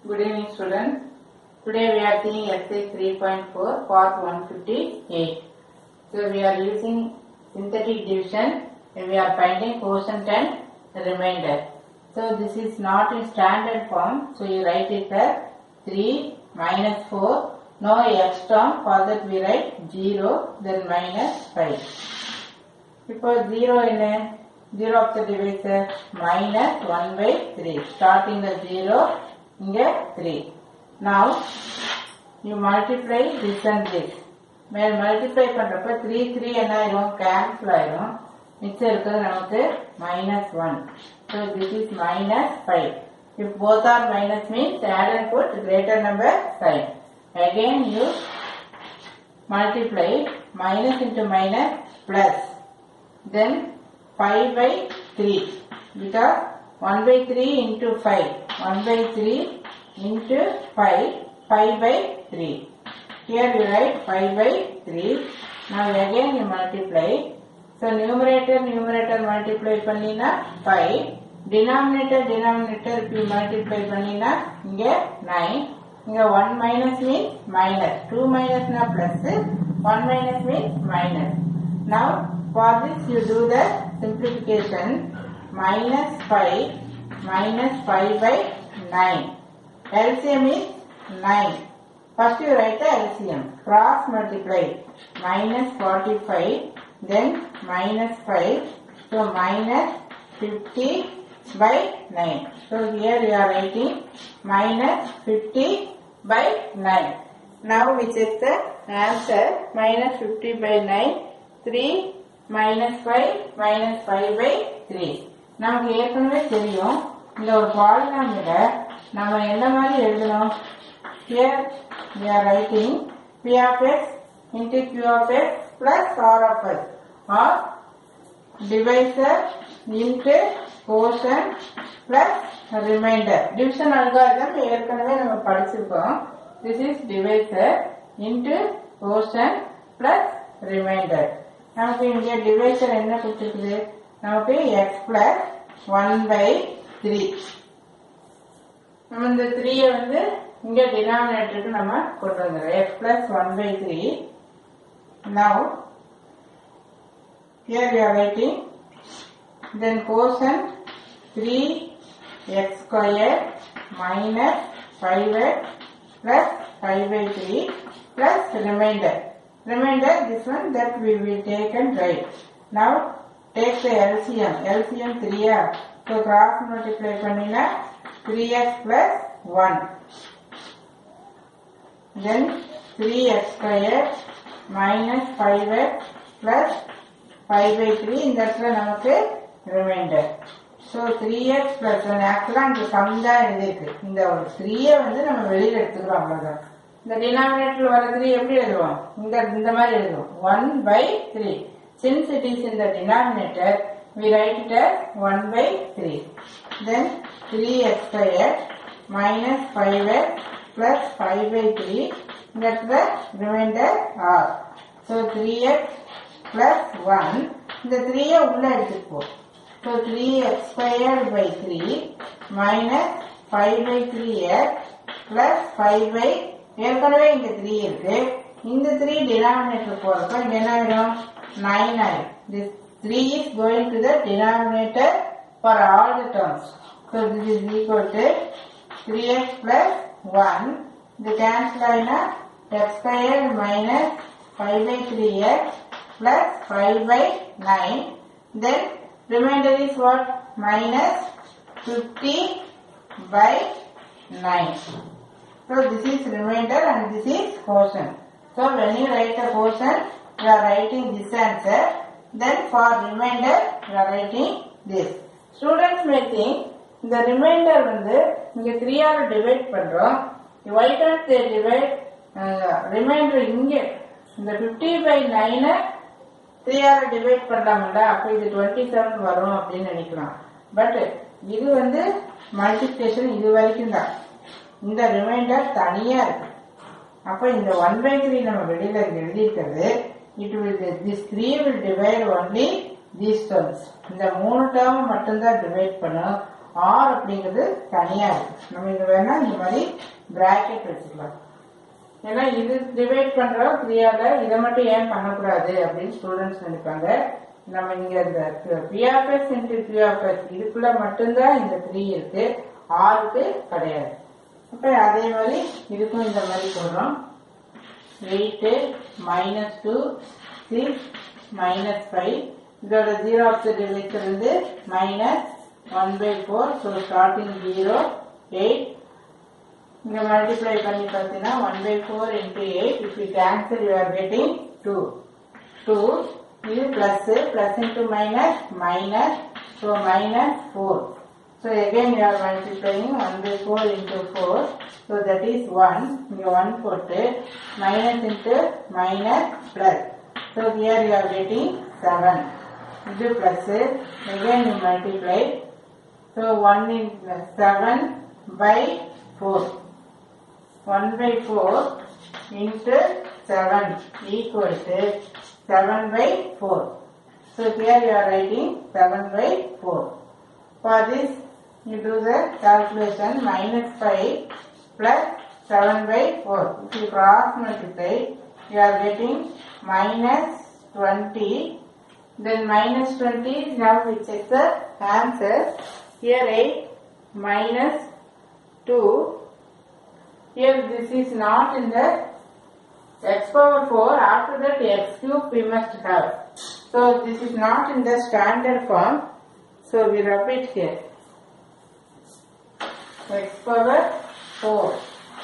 Good evening students. Today we are seeing exercise 3.4 part 158. So we are using synthetic division and we are finding quotient and remainder. So this is not in standard form. So you write it as 3 minus 4. No x term. For that we write 0 then minus 5. இப்போ 0 என்ன 0 of the divisor minus 1 by 3 starting the 0 இங்க 3 now you multiply this and this மேல multiply பண்றப்ப 3 3 என்ன ஆயிரும் cancel ஆயிரும் மிச்சம் இருக்கிறது நமக்கு minus 1 so this is minus 5 if both are minus means add and put greater number sign again you multiply minus into minus plus then 5 by 3 because 1 by 3 into 5 1 by 3 into 5 5 by 3 here you write 5 by 3 now again you multiply so numerator numerator multiply பண்ணீனா 5 denominator denominator if you multiply பண்ணீனா இங்க 9 இங்க 1 minus means minus 2 minus na plus 1 minus means minus now for this you do the simplification minus 5 minus 5 by 9 LCM is 9 first you write the LCM cross multiply minus 45 then minus 5 so minus 50 by 9 so here you are writing minus 50 by 9 now we check the answer minus 50 by 9 3 minus 5 minus 5 by 3 நமக்கு ஏற்கனவே தெரியும் இந்த ஒரு பாலினாமில நம்ம என்ன மாதிரி எழுதணும் here we are writing p of x into q of x plus r of x or divisor into quotient plus remainder division algorithm ஏற்கனவே நம்ம படிச்சிருக்கோம் this is divisor into quotient plus remainder நமக்கு இங்க டிவைசர் என்ன கொடுத்துருக்குது நமக்கு x plus one by three நம்ம இந்த த்ரீயை வந்து இங்க டினாமினேட்டருக்கு நம்ம கொண்டு வந்துடுறோம் x plus one by three now here we are writing then quotient 3 x square minus 5x plus 5 by 3 plus remainder remainder this one that we will take and write now take the LCM LCM 3 r so cross multiply பண்ணினா 3x plus 1 then 3x square minus 5x plus 5 by 3 இந்த இடத்துல நமக்கு remainder so three x plus one ஆக்சுவலாக அந்த some தான் எழுதியிருக்கு இந்த ஒரு த்ரீயை வந்து நம்ம வெளியில் எடுத்துக்கிறோம் அவ்வளோதான் இந்த டினாமினேட்டர் வர த்ரீ எப்படி எழுதுவோம் இந்த இந்த மாதிரி எழுதுவோம் one by three since it is இந்த denominator we write it as one by three then three x square minus five x plus five by three இந்த இடத்துல remainder or so three x plus one இந்த த்ரீயை உள்ள எடுத்துட்டு போ so three x squared by three minus five by three x plus five by ஏற்கனவே இங்க three இருக்கு இந்த த்ரீ டினாமினேட்டர் போறப்ப இங்க என்ன ஆயிடும் நைன் ஆயிடும் this three is going to the denominator for all the terms so this is equal to three x plus one இது கேன்சல் ஆயினா x square minus five by three x plus 5 by 9 then remainder is what minus 50 by 9 so this is remainder and this is quotient so when you write the quotient you are writing this answer then for remainder you are writing this students may think இந்த remainder வந்து இங்க three or divide பண்றோம் why can't they divide remainder இங்க இந்த 50 by நைனை three or divide பண்ணலாம்ல அப்ப இது டுவெண்ட்டி செவன் வரும் அப்படின்னு நினைக்கலாம் பட் இது வந்து மல்டிபிகேஷன் இது வரைக்கும் தான் இந்த ரிமைண்டர் தனியா இருக்கு அப்ப இந்த ஒன் பை த்ரீ நம்ம வெளியில இங்க எழுதியிருக்கிறது it will this three will divide only these terms இந்த மூணு டேர்ம் மட்டும்தான் டிவைட் பண்ணும் ஆர் அப்படிங்கிறது தனியா இருக்கு நம்ம இங்க வேணா இந்த மாதிரி பிராக்கெட் வச்சுக்கலாம் ஏன்னா இது டிவைட் பண்ற த்ரீயால இதை மட்டும் ஏன் பண்ணக்கூடாது அப்படின்னு ஸ்டூடெண்ட்ஸ் நினைப்பாங்க நம்ம இங்க இந்த பிஆர்எஸ் இன்டு பிஆர்எஸ் இதுக்குள்ள மட்டும்தான் இந்த த்ரீ இருக்கு ஆறுக்கு கிடையாது அப்ப அதே மாதிரி இதுக்கும் இந்த மாதிரி சொல்றோம் eight minus two six minus five இதோட ஜீரோ ஆஃப் த டிவைஸர் வந்து minus one by four so starting zero eight இங்க மல்டிப்ளை பண்ணி பார்த்தீங்கன்னா one by four into eight if you cancel you are getting two two இது plus plus into minus minus so minus four so again you are multiplying one by four into four so that is one இங்கே one போட்டு minus into minus plus so here you are getting seven இது plus again you multiply so one in seven by four 1 by 4 into 7 equal to 7 by 4. So here you are writing 7 by 4. For this you do the calculation minus 5 plus 7 by 4. If you cross multiply you are getting minus 20 then minus 20 now we check the answer. Here 8 minus 2 here this is not in the x power 4 after that x cube we must have so this is not in the standard form so we rub it here x power 4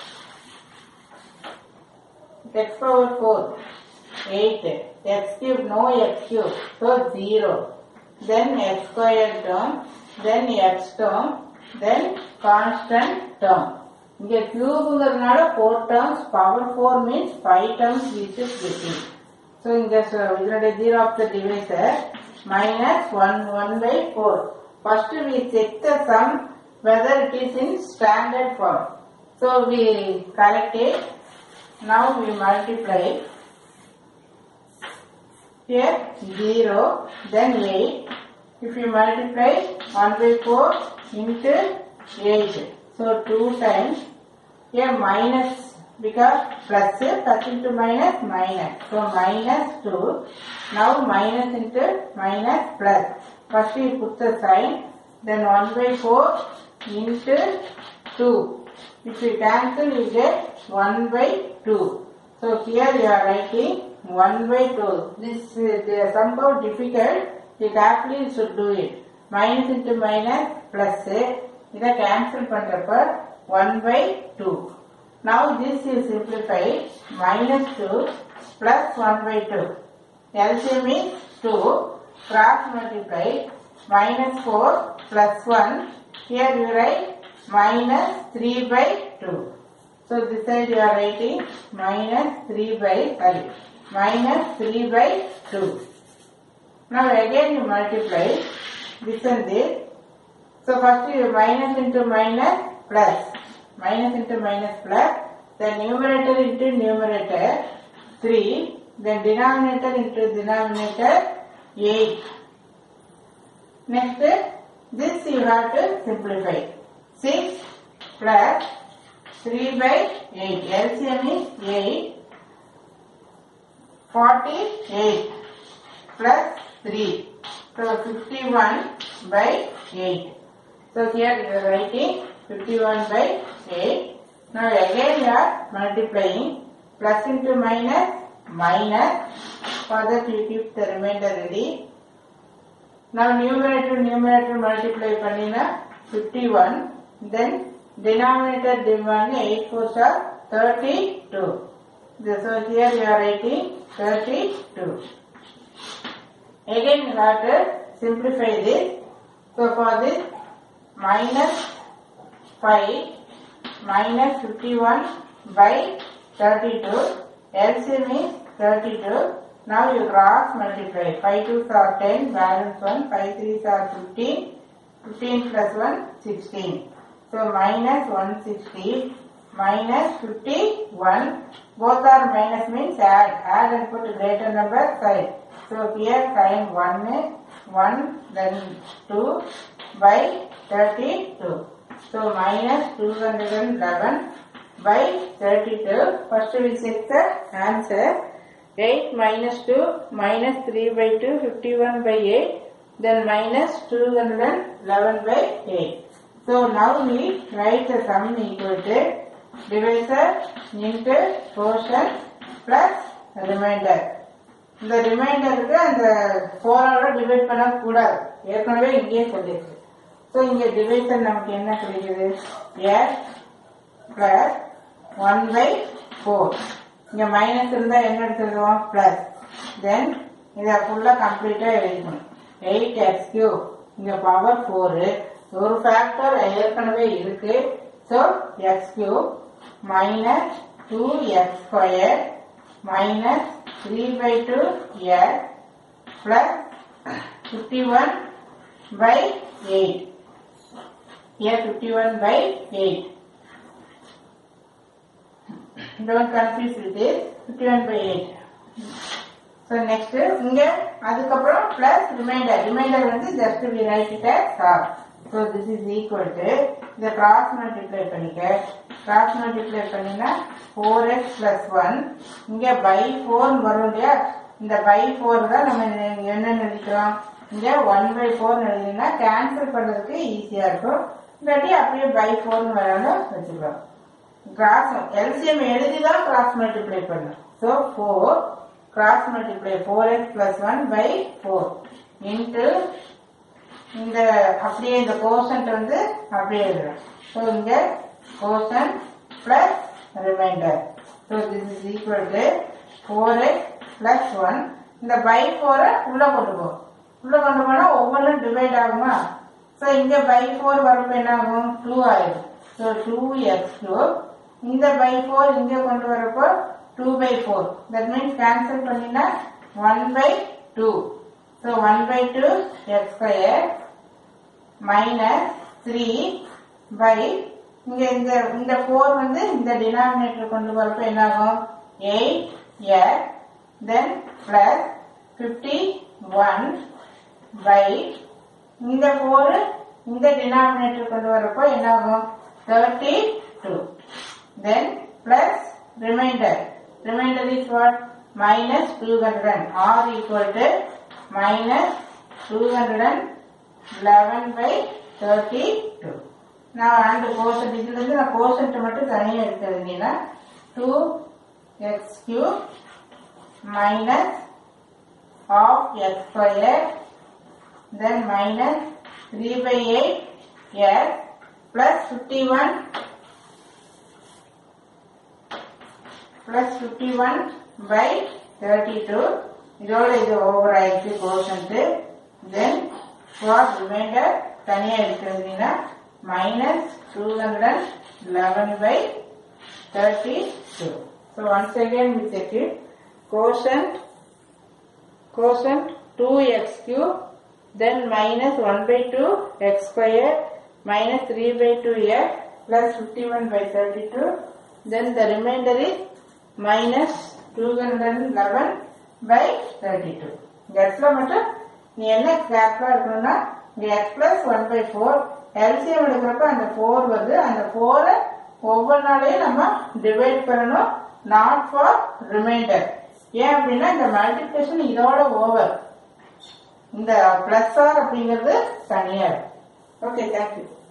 x power 4 8 x cube no x cube so 0 then x squared term then x term then constant term இங்க கியூப்ங்கிறதுனால four terms power four means five terms which is getting so இங்க ச- இதனுடைய zero of the divisor minus one one by four first we check the sum whether it is in standard form so we correct it now we multiply here 0 then 8 if you multiply 1 by 4 into 8 so 2 times here minus because plus plus into minus minus so minus 2 now minus into minus plus first you put the sign then 1 by 4 into 2 if you cancel you get 1 by 2 so here you are writing 1 by 2. This is uh, somehow difficult. You carefully should do it. Minus into minus plus இதை cancel பண்றப்ப 1 by 2. Now this is simplified. Minus 2 plus 1 by 2. LCM is 2. Cross multiply. Minus 4 plus 1. Here you write minus 3 by 2. So this side you are writing minus 3 by, sorry, minus 3 by 2. Now again you multiply this and this. So first you minus into minus plus. Minus into minus plus. Then numerator into numerator 3. Then denominator into denominator 8. Next, this you have to simplify. 6 plus 3 by 8. LCM is 8. 48 plus 3. So 51 by 8. So here you are writing 51 by 8. Now again you are multiplying plus into minus minus. For that you keep the remainder ready. Now numerator numerator multiply பண்ணினா 51 then denominator divided 8 4 are 32 This- so here you are writing 32 again you have to simplify this so for this minus 5 minus 51 by 32 LCM is 32 now you cross multiply 5 2s are 10 balance 1 5 3s are 15 15 plus 1 16 so minus 160 minus 51 both are minus means add add and put greater number side so here sign 1 1 then 2 by 32. So minus 211 by 32. First we check the answer. 8 minus 2 minus 3 by 2 51 by 8 then minus 211 by 8. So now we write the sum equal to divisor into quotient plus remainder. இந்த ரிமைண்டருக்கு அந்த ஃபோரோட divide பண்ணக்கூடாது ஏற்கனவே இங்கேயே சொல்லியிருக்கு so இங்க divisor நமக்கு என்ன கிடைக்குது x plus one by four இங்க மைனஸ் இருந்தா என்ன எடுத்துருவோம் பிளஸ் தென் இதை ஃபுல்லா கம்ப்ளீட்டா எழுதிக்கணும் எயிட் எக்ஸ் கியூ இங்க பவர் ஃபோரு ஒரு ஃபேக்டர் ஏற்கனவே இருக்கு so x cube minus two x square minus 3 by 2 s plus 51 by 8. Here 51 by 8. Don't confuse with this. 51 by 8. So next இங்க அதுக்கப்புறம் plus remainder. Remainder வந்து just we write it as half. So this is equal to இந்த cross multiply பண்ணிக்க cross multiply பண்ணினா 4x plus 1 இங்க by 4 வரும் இல்லையா இந்த by 4 தான் நம்ம இங்க என்ன நினைக்கிறோம் இங்க 1 by 4 எழுதினா கேன்சல் பண்றதுக்கு ஈஸியா இருக்கும் இல்லாட்டி அப்படியே by 4 வராலும் வச்சுக்கலாம் கிராஸ் எல்சிஎம் எழுதி தான் கிராஸ் மல்டிப்ளை பண்ணும் so four cross multiply four x plus one by four into இந்த அப்படியே இந்த கோஷன்ட் வந்து அப்படியே எழுதுறோம் ஸோ இங்க quotient plus remainder so this is equal to four x plus one இந்த பை ஃபோரை உள்ள கொண்டு போ உள்ள கொண்டு போனா ஒவ்வொன்றும் டிவைட் ஆகுமா ஸோ இங்க பை ஃபோர் வரப்ப என்ன ஆகும் டூ ஆயிடும் ஸோ டூ எக்ஸ் டூ இந்த பை ஃபோர் இங்க கொண்டு வரப்போ two by four that means cancel பண்ணினா one by two so one by two x square minus three by இங்க இந்த இந்த ஃபோர் வந்து இந்த டினாமினேட்டர் கொண்டு வரப்ப என்ன ஆகும் eight x then plus fifty one by இந்த ஃபோர் இந்த டினாமினேட்டர் கொண்டு வரப்போ என்ன ஆகும் thirty two then plus remainder remainder is what minus two hundred or equal to minus two hundred eleven by thirty two நான் அந்த கோஷன் இதுல இருந்து நான் கோஷன்ட் மட்டும் தனியாக எடுத்துருந்தீங்கன்னா two x cube minus of x square then minus 3 by 8 yes plus 51 plus 51 by 32 இதோட இது ஓவர் ஆயிடுச்சு கோஷன்ட்டு தென் வாட் ரிமைண்டர் தனியா இருக்கிறதுனா minus two hundred eleven by thirty two so once again we check it quotient quotient 2x cube then minus 1 by 2 x square minus 3 by 2x plus 51 by 32 then the remainder is minus 211 by 32 கட்ஸ்ல மட்டும் நீ என்ன கேர்ஃபுல்லா இருக்கணும்னா இங்க x plus 1 by 4 LCM எடுக்கிறப்ப அந்த 4 வருது அந்த 4 ஒவ்வொன்றாலையும் நம்ம டிவைட் பண்ணணும் நாட் ஃபார் ரிமைண்டர் ஏன் அப்படின்னா இந்த மல்டிபிகேஷன் இதோட ஓவர் இந்த பிளஸ் ஆர் அப்படிங்கிறது தனியா ஓகே தேங்க்யூ